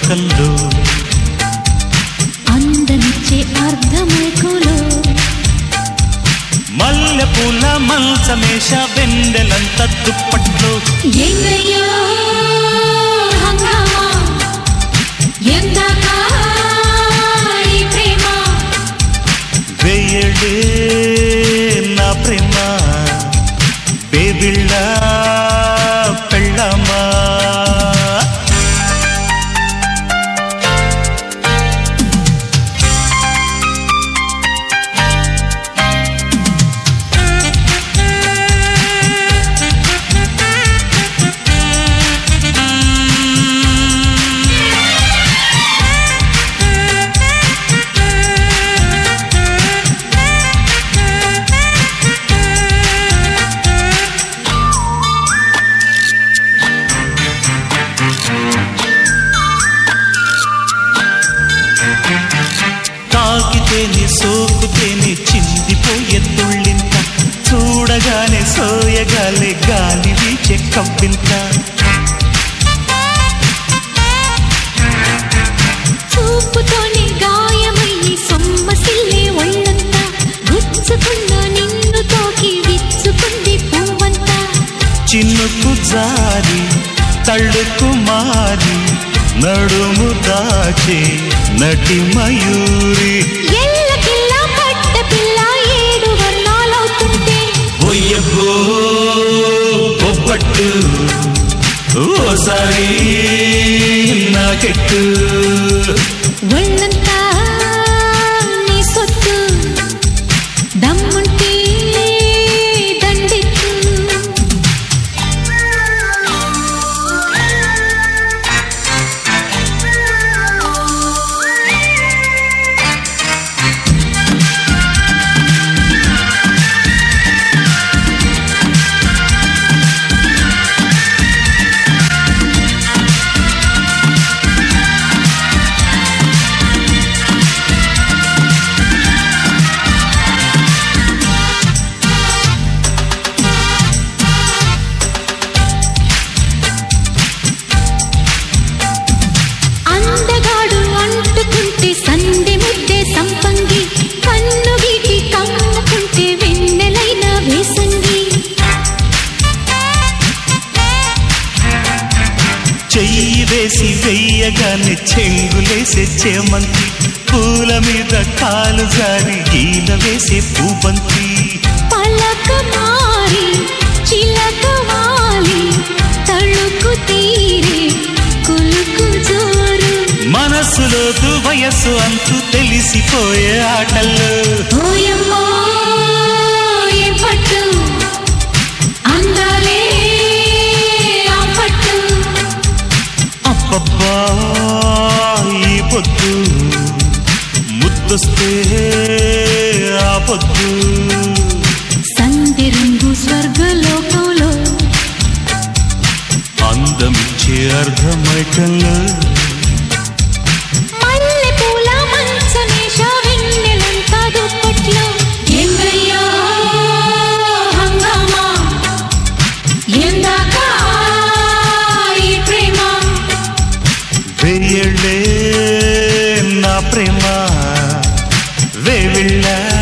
లోకంలో అందమిచ్చే అర్ధమైకులో మల్లె పూల మంచమేష వెన్నెలంత దుప్పట్లో ఎంగయ్యో హంగామా ఎందాకా ఈ ప్రేమ వేయడే నా ప్రేమ బేబిళ్ళ పెళ్ళమా తాకితేనే సోకుతేనే చిందిపోయే తుళ్ళింత చూడగానే సోయగాలే గాలి వీచే కవ్వింత చూపుతోనే గాయమయ్యి సొమ్మసిల్లే ఒళ్ళంతా గుచ్చుకున్న నిన్ను తోకి విచ్చుకుంది పువ్వంతా చిన్నుకు జారి తళ్ళుకు మారి నడుము దాచే నటి మయూరి ఎల్లకిల్ల పట్ట పిల్ల ఏడు వర్ణాలవుతుంటే ఒయ్యబ్బో బొబ్బట్టు ఓసారి నాకెట్టు ఒళ్ళంతా నీ సొత్తు దమ్ముంటే దండెత్తు అందగాడు అంటుకుంటే సందె ముద్దే సంపంగి కన్ను గీటి కమ్ముకుంటే వెన్నెలైన వేసంగి చెయ్యి వేసి వెయ్యగానే చెంగులేసే చేమంతి పూల మీద కాలు జారి ఈల వేసే పూబంతి పలక మారి చిలక వాలి తళుకు తీరే కులుకు జోరు మనసులోతు వయస్సు అంతు తెలిసిపోయే ఆటల్లో ఓయమ్మో ఏ పట్టు అందాలే ఆ పట్టు అబ్బబ్బా ఈ పొద్దు ముద్దొస్తే ఆ పొద్దు సంధి రంగు స్వర్గలోకంలో అందమిచ్చే అర్ధమైకంలో మల్లె పూల మంచమేష వెన్నెలంత దుప్పట్లో ఎంగయ్యో హంగామా ఎందాకా ఈ ప్రేమ వెయ్యళ్ళే నా ప్రేమ వేవిళ్ళ